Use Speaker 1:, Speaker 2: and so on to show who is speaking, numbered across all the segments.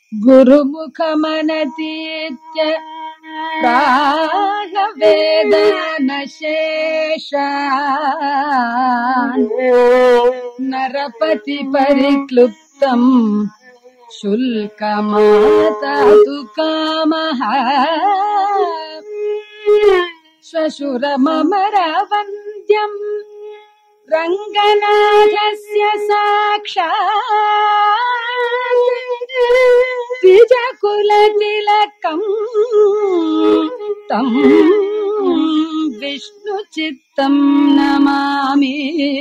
Speaker 1: गुरुमुखमनतीत्य प्राहवेदानशेषान् नरपतिपरिक्लुप्तम् शुल्कमातातु कामः श्वशुरममरवन्द्यम् रङ्गनाथस्य साक्षात् द्विजकुलतिलकम् तम् विष्णुचित्तम् नमामि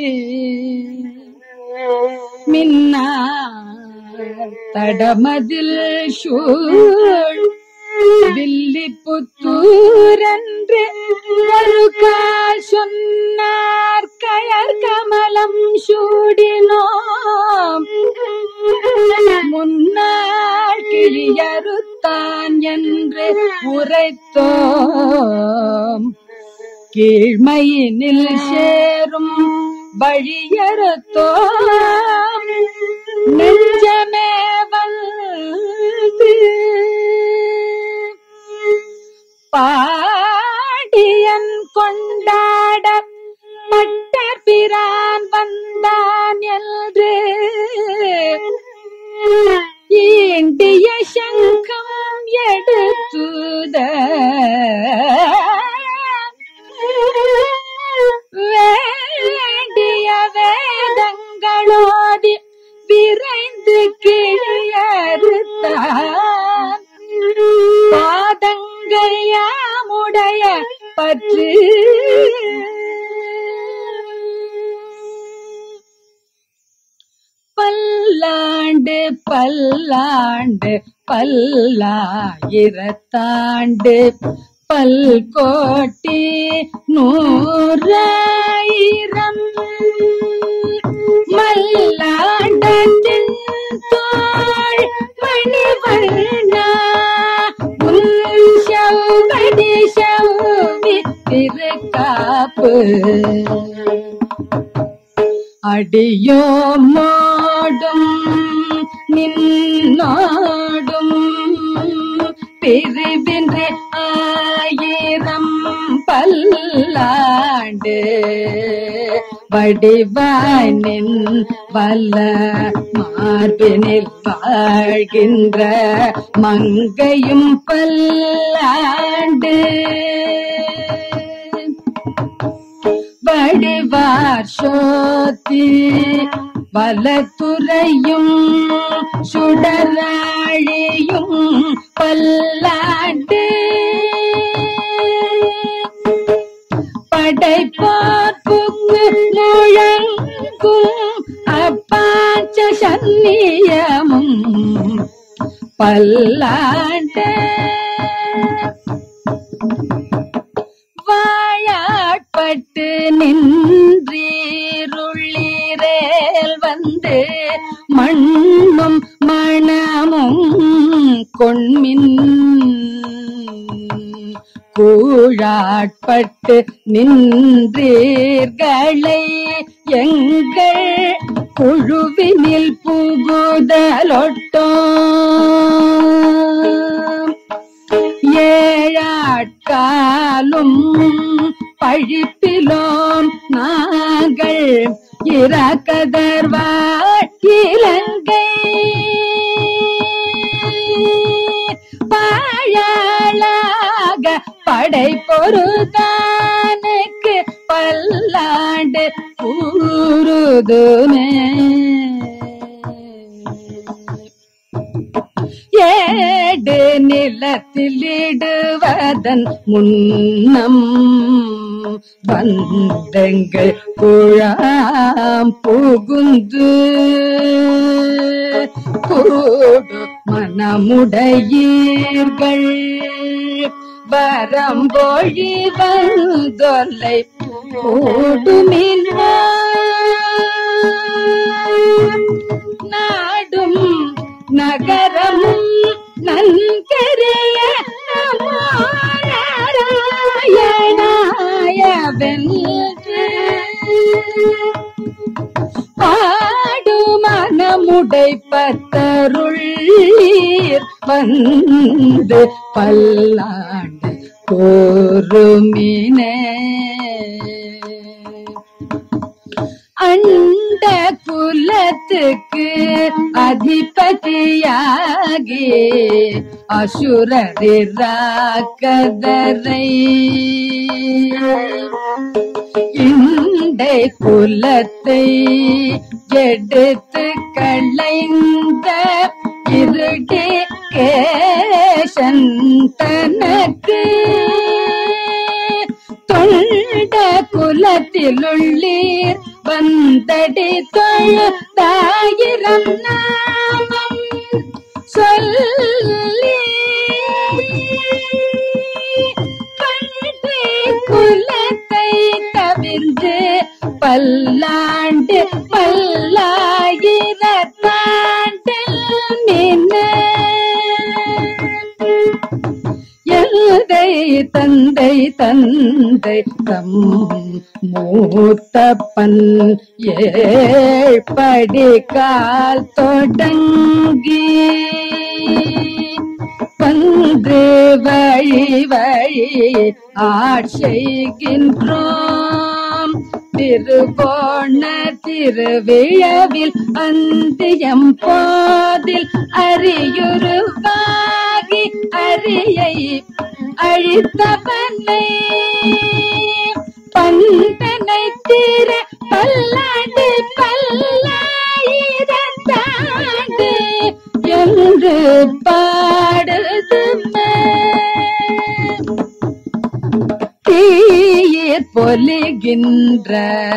Speaker 1: மின்னா தடமதில் சூழ் வில்லி புத்தூரன்று ஒரு கால் சொன்னார் கயர் கமலம் சூடினோம் முன்னாள் கிளியறுத்தான் என்று உரைத்தோம் கீழ்மையினில் சேரும் வழியறுத்தோம் நெஞ்சமே வந்து பாடியன் கொண்டாட மட்ட பிரான் வந்தான் என்று ஈண்டிய சங்கம் எடுத்துத வேண்டிய வேதங்களோதி விரைந்து கிளியறுத்தான் பாதங்கள் யாமுடைய பற்று பல்லாண்டு பல்லாண்டு பல்லாயிரத்தாண்டு பல்கோட்டி நூறாயிரம் மல்லாண்டத்தின் தோள் மணிவண்ணா உன் சௌகடி சௌவி திருக்காப்பு அடியோ மாடும் நின்னாடும் பிரிவின்று ஆயிரம் பல்லாண்டு வடிவாய் நின் வல்ல மார்பினில் வாழ்கின்ற மங்கையும் பல்லாண்டு வடிவார் சோத்தி வலத்துறையும் சுடராழியும் பல்லாண்டு படைப்பார்ப்புக்கு முழங்கும் அப்பாச்ச சன்னியமும் பல்லாண்டு வாழாட்பட்டு நின்றீருள்ளீரேல் வந்து மண்ணும் மணமும் கொண்மின் கூழாட்பட்டு நின்றீர்களை எங்கள் குழுவினில் புகுதலொட்டோம் ஏழாட்காலும் பழிப்பிலோம் நாங்கள் இறக்கதர்வாழ் இலங்கை பாழாளாக படை பொருதானுக்கு பல்லாண்டு கூறுதுமே ஏடு நிலத்திலிடுவதன் முன்னம் வந்தங்கள் குழாம் புகுந்து கூடு மனமுடையீர்கள் வரம்பொழி வந்தொல்லை கூடுமின் நாடும் நகரமும் நன்கரிய நாராயணாய வென்று பாடு மனமுடை பத்தருள்ளீர் வந்து பல்லாண்டு கூறுமினே அண்ட குலத்துக்கு அதிபதியாகி அசுரரி ராக்கதரை இண்டை குலத்தை எடுத்து களைந்த இருடி கேசன் தனக்கு தொண்ட குலத்திலுள்ளீர் வந்தடி தொழுதாயிரம் நாமம் சொல்லி பண்டை குலத்தை தவிர்ந்து பல்லாண்டு பல்லாயிரத்தாண்டில் மின்ன எல்தை தந்தை தந்தை தம் மூத்தப்பன் ஏழ்படி கால் தொடங்கி பன்று வழி வழி ஆட்செய்கின்றோம் திருவோண திருவிழவில் அந்தியம் போதில் அரியுருவாகி அரியை அழித்தவனை பந்தனை தீர பல்லாண்டு பல்லாயிரத்தாண்டு என்று பாடுதுமே தீயிற் பொலிகின்ற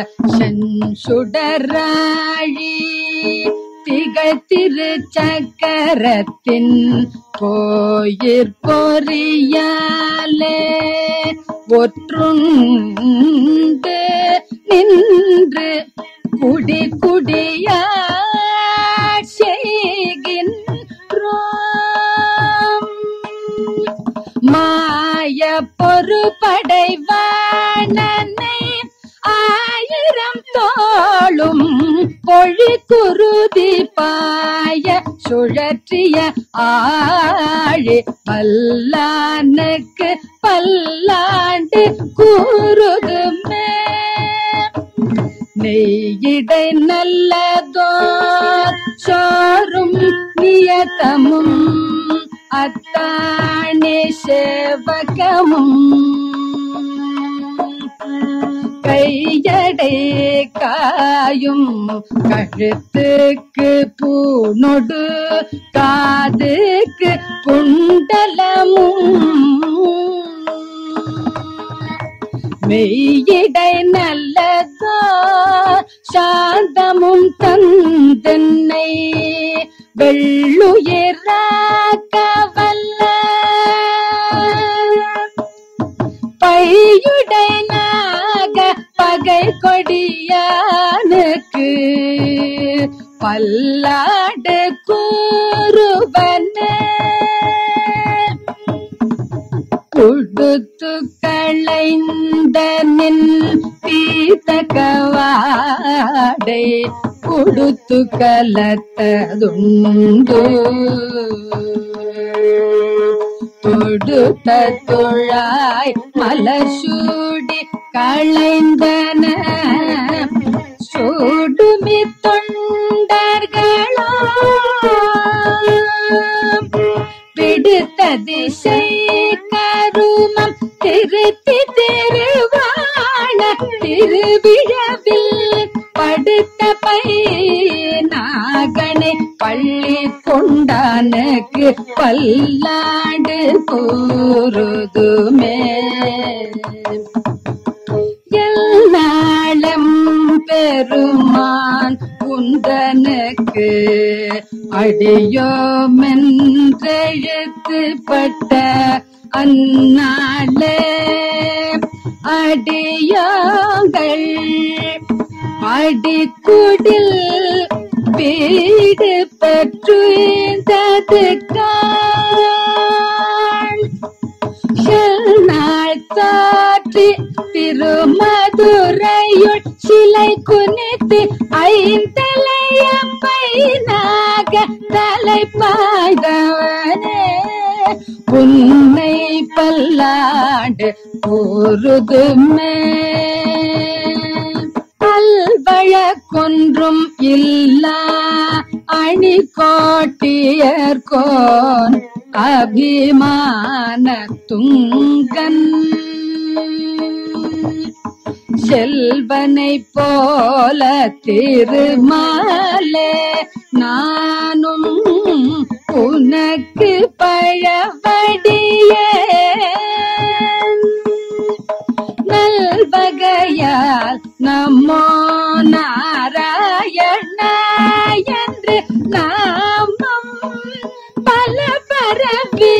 Speaker 1: செஞ்சுடராழி திகழ் திருச்சக்கரத்தின் கோயிற் பொறியாலே ஒற்றுண்டு நின்று குடி குடியாய் செய்கின்றோம் மாய பொறுபடைவானனை ஆயிரம் தோளும் பொழி குருதி பாய சுழற்றிய ஆழி பல்லானுக்கு பல்லாண்டு கூறுதுமே நெய்யிடை நல்லதோர் சோறும் நியதமும் அத்தாணி சேவகமும் கையடை காயும் கழுத்துக்கு பூணொடு காதுக்கு புண்டலமும் மெய்யிடை நல்லதோ சாந்தமும் தந்தன்னை வெள்ளுயிராக்க வல்ல பையுடை நாக பகை கொடியானுக்கு பல்லாடு கூறுவனே கொடுத்து களைந்த நின் பீத்தகவாடை கொடுத்து கலத்ததுண்டு தொடுத்த தொழாய் மலர் சூடி களைந்தன சூடுமி தொண்டர்களோ பிடித்த திசை கருமம் திருத்தி திருவாண திருவிழவில் படுத்த பை நாகனை பள்ளி கொண்டானுக்கு பல்லாண்டு கூறுதுமே எல்லாளம் பெருமான் குந்தனுக்கு அடியோமென்றெழுத்துப்பட்ட அந்நாளே அடியோங்கள் அடிக்குடில் வீடு பெற்றுந்தது காண் நாள் சாற்றி திருமதுரையுள் சிலை குனித்து ஐந்தலைய பைனாக தலை பாய்தவனே உன்னை பல்லாண்டு கூறுதுமே பல்வழக்கொன்றும் இல்லா அணி கோட்டியர்கோன் அபிமான துங்கன் செல்வனை போல திருமாலே நானும் உனக்கு பழவடியே நல்வகையால் நம்மோ நாராயண என்று நாமம் பல பரவி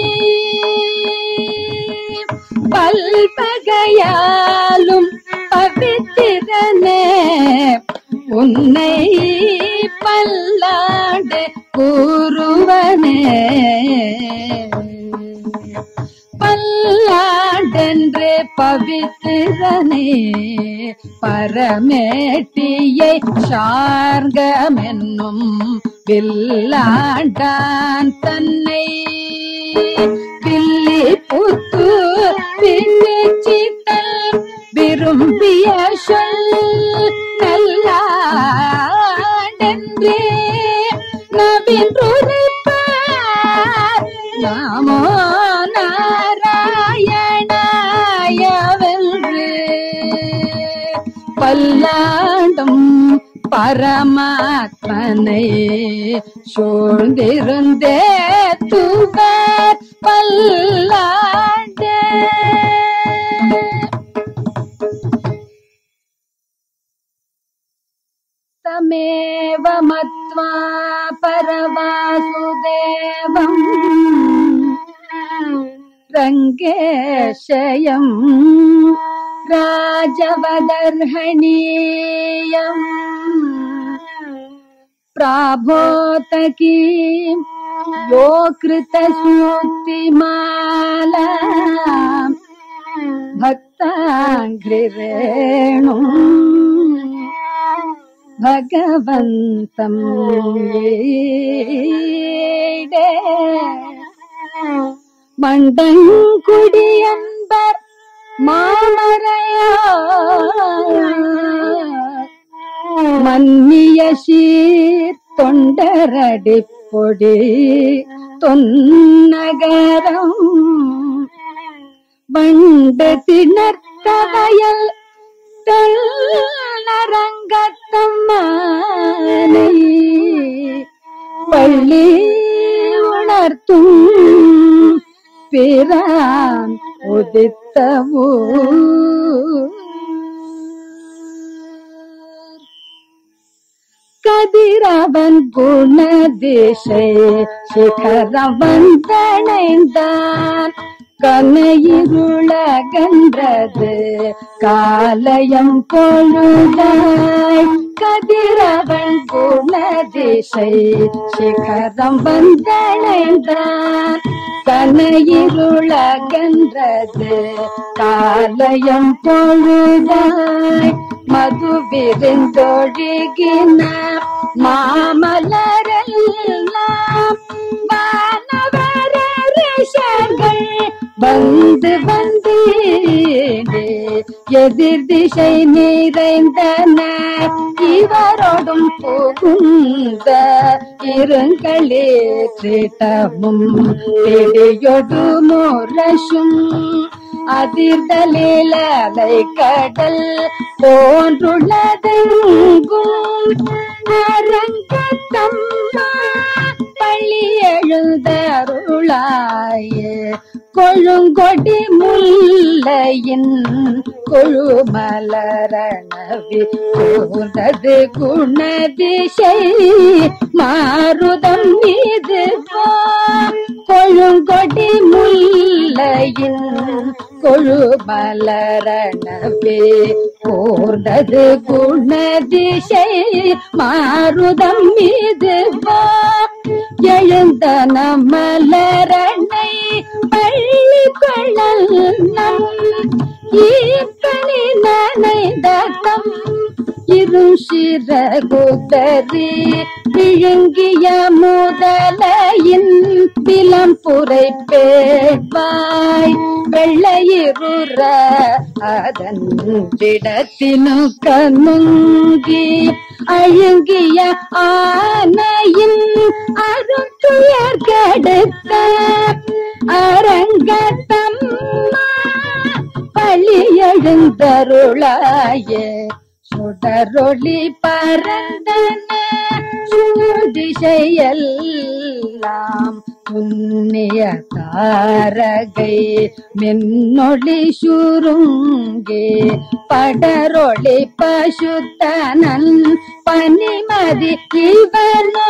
Speaker 1: பல்வகையாலும் பவித்திரனே உன்னை பல்லாண்டு கூறுவனே பல்லாண்டென்று பவித்திரனே பரமேட்டியை சார்கமென்னும் வில்லாண்டான் தன்னை வில்லி புத்து பின்னிச்சித்தல் விரும்பிய சொல் நல்லாண்டென்றே நவின்றுரைப்பார் நாமோ நாராயணாயவென்று பல்லாண்டும் பரமாத்மனை சூழ்ந்திருந்தே துவர் பல்லாண்டே तमेव मत्वा परवासुदेवम् रङ्गेशयम् राजवदर्हणीयम् प्राभोतकी यो कृतसूक्तिमाला भक्ताङ्घ्रिरेणुम् भगवन्तम् ஈடே மண்டங்குடியன்பர் மாமரையா மன்னிய சீர் தொண்டரடி பொடி தொன்னகரம் வண்டு திணர்த்த வயல் தெல்லரங்கத்தம்மானை பள்ளி உணர்த்தும் பிரான் உதித்த ஊர். கதிரவன் குணதிசை சிகரம் வந்தணைந்தான் கனையிருளகன்றது காலயம் பொழுதாய் கதிரவன் குணதிசை சிகரம் வந்தணைந்தான் கனையிருளகன்றது காலயம் பொழுதாய் மது விருந்தொழுகின மாமலரெல்லாம் வானவர ரிஷர்கள் வந்து வந்து எதிர் திசை நிறைந்தன இவரோடும் புகுந்த இருங்களே திட்டமும் பிடியொடு முரசும் அதிர்தலிலலை கடல் போன்றுள்ளதெங்கும் அரங்கத்தம்மா பள்ளி எழுதருளாயே கொழுங்கொடி முல்லையின் கொழுமலரணவி கூர்ந்தது குணதிசை மாருதம் மீது கொழுங்கொடி முல்லையின் கொழுமலரணவே கூர்ந்தது குணதிசை மாருதம் மீது எழுந்த மலரணை பள்ளி கொள்ளல் நம் ஈப்பனி நனைந்த தம் பெரும் சிறகுதறி விழுங்கிய முதலையின் விலம்புரை பேட்வாய் வெள்ளையிருற அதன் விடத்தினு கண்ணுங்கி அழுங்கிய ஆனையின் அருந்துயர் கெடுத்த அரங்கத்தம்மா பழி எழுந்தருளாய சுடரொளி பரந்தன சூதிசையெல்லாம் புண்ணிய தாரகை மின்னொளி சுருங்கே படரொளி பசுத்தனன் பனிமதி இவனோ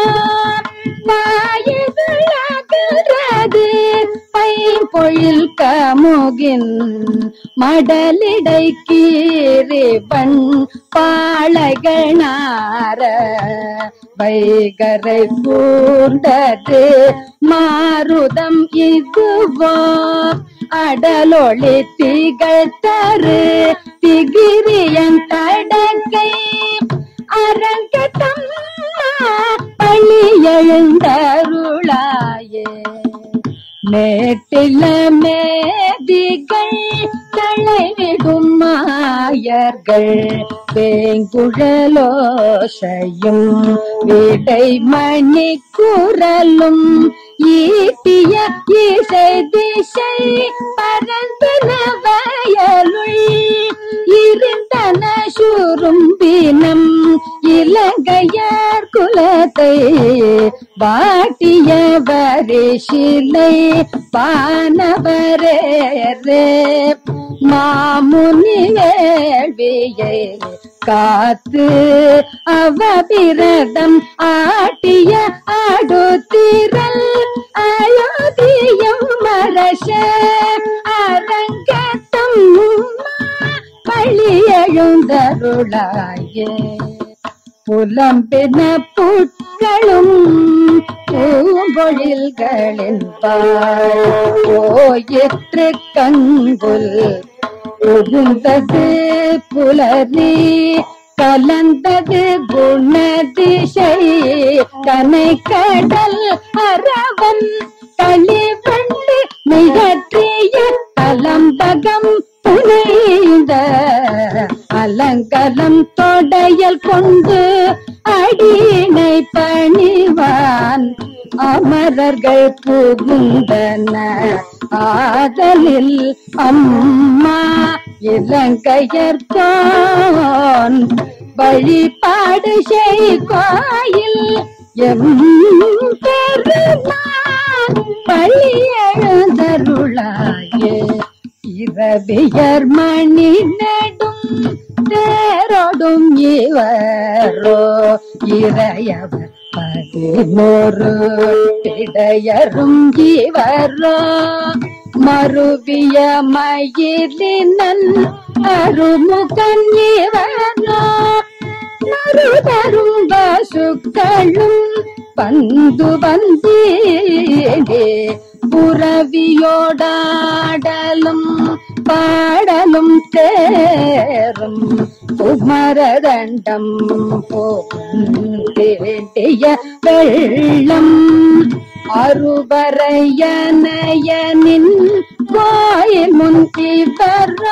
Speaker 1: வாயுகிறது பைம்பொழில் கமுகின் மடலிடை கீரிவன் பாளைகணார வைகரை கூர்ந்தது மாருதம் இதுவோ அடலொளி திகழ்த்தரு திகிரியன் தடக்கை அரங்கத்தம் பள்ளி எழுந்தருளாயே மேட்டில மேதிகள் தலைவிடும் மாயர்கள் வேங்குழலோசையும் வீட்டை மணி குரலும் ஈட்டிய இசை திசை பரந்தன வயலுள் இருந்தன சுரும்பினம் இலங்கையார் குலத்தை வாட்டிய வரிசிலை பானவரே மாமுனி வேள்வியை காத்து அவபிரதம் ஆட்டிய அடுத்திரல் அயோத்தியம் மரச அரங்கத்தம் பழி எழுந்தருளாயே புலம்பின புட்களும் பூம்பொழில்களின் பாய் போயிற்று கங்குல் புகுந்தது புலரி கலந்தது குணதிசை கனை கடல் அரவன் களிவள்ளி மிகற்றிய கலம்பகம் புனைந்த அலங்கலம் தொடையல் கொண்டு அடியினை பணிவான் அமரர்கள் புகுந்தன ஆதலில் அம்மா இலங்கையர்கான் வழிபாடு செய் கோயில் எம் பெருமான் பள்ளி எழுந்தருளாயே இரவியர் மணி நடும் தேரோடும் இவரோ இறையவர் பதினோரு இடையரும் இவரோ மறுவிய மயிலினன் அருமுகன் இவரோ மறுதரும் பசுக்களும் பந்து வந்தேனே புறவியோடாடலும் பாடலும் தேரும் குமரதண்டம் போகும் வேண்டிய வெள்ளம் அருவரையனையனின் கோயில் முந்தி வர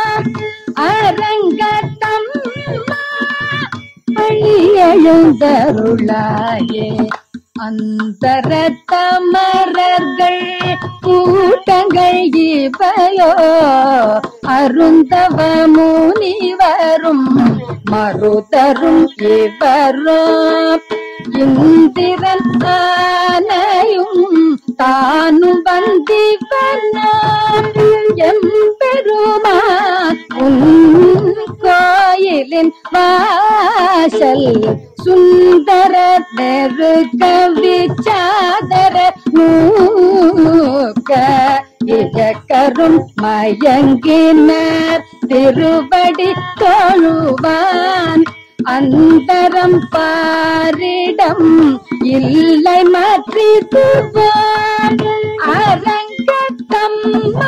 Speaker 1: அரங்கத்தம்மா பழி எழுந்தருளாயே அந்தர தமரர்கள் கூட்டங்கள் இவையோ அருந்தவ முனிவரும் மறுதரும் இவரோ இந்திரன் ஆனையும் தானும் வந்திவனோ எம்பெருமான் உன் கோயிலின் வாசல் சுந்தர நெருக்க விச்சாதர நூக்க இயக்கரும் மயங்கினர் திருவடி தொழுவான் அந்தரம் பாரிடம் இல்லை மற்றிதுவான் அரங்கத்தம்மா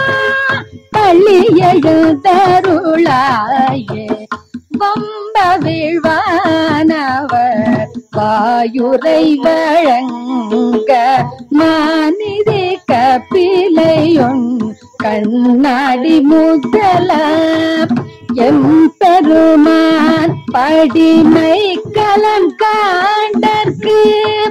Speaker 1: பள்ளி எழுதருளாயே வம்ப வீழ்வார் மாயுரை வழங்க மானிதி கபிலையொன் கண்ணாடி முதல எம்பெருமான் படிமை கலம் காண்டற்கு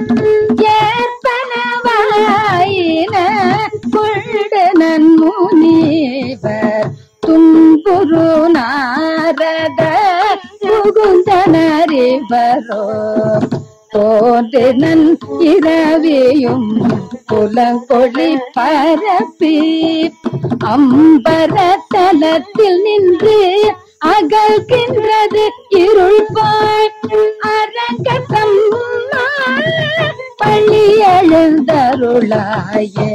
Speaker 1: ஏற்பனவாயின கொள்டு நன்முனிவர் துன்புரு நாரத முகுந்தனறிவரோ தோன்றினன் இரவியும் புலங்கொழி பரப்பி அம்பரத்தலத்தில் நின்று அகல்கின்றது இருள் போய் அரங்கத்தம் பள்ளி எழுந்தருளாயே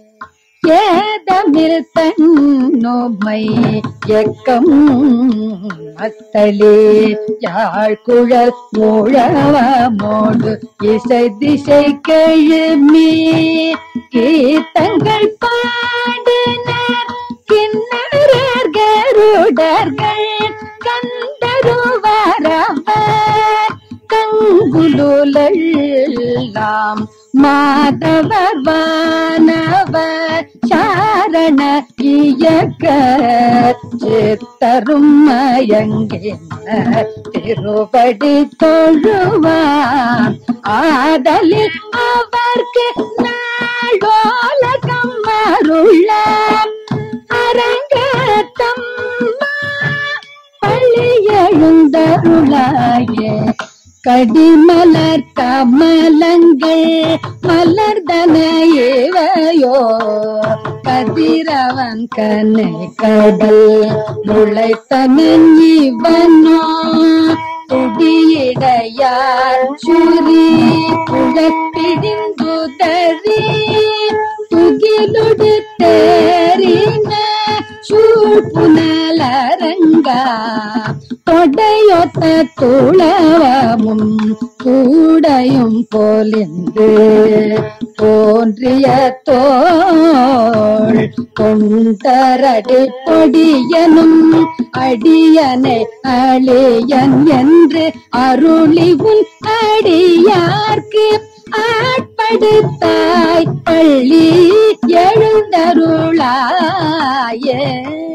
Speaker 1: ஏதமில் தன்னோமை எக்கம் மத்தளே யாழ்குழல் முழவமோடு இசை திசை கழுமி கீர்த்தங்கள் பாடினர் கிண்ணறர் கருடர்கள் கண்டருவரவர் கங்குலுலாம் மாதவர் வானவர் சாரண இயக்க சித்தரும் மயங்கின திருவடி தொழுவான் ஆதலில் அவர்க்கு நாளோலகம் அருள அரங்கத்தம் பள்ளி எழுந்தருளாயே கடிமலர் கமலங்கள் மலர்தனையேவையோ கதிரவன் கனை கடல் முளைத்தனன் இவனோ துடியிடையார் சுரி குழப்பிடிந்துதறி துகிலுடு தேறின சூழ்புனலரங்கா தொடையொத்த துளவமும் கூடையும் போலிந்து தோன்றிய தோள் கொண்டரடி பொடியனும் அடியனை அழியன் என்று அருளி உன் அடியார்க்கு ஆட்படுத்தாய் பள்ளி எழுந்தருளாயே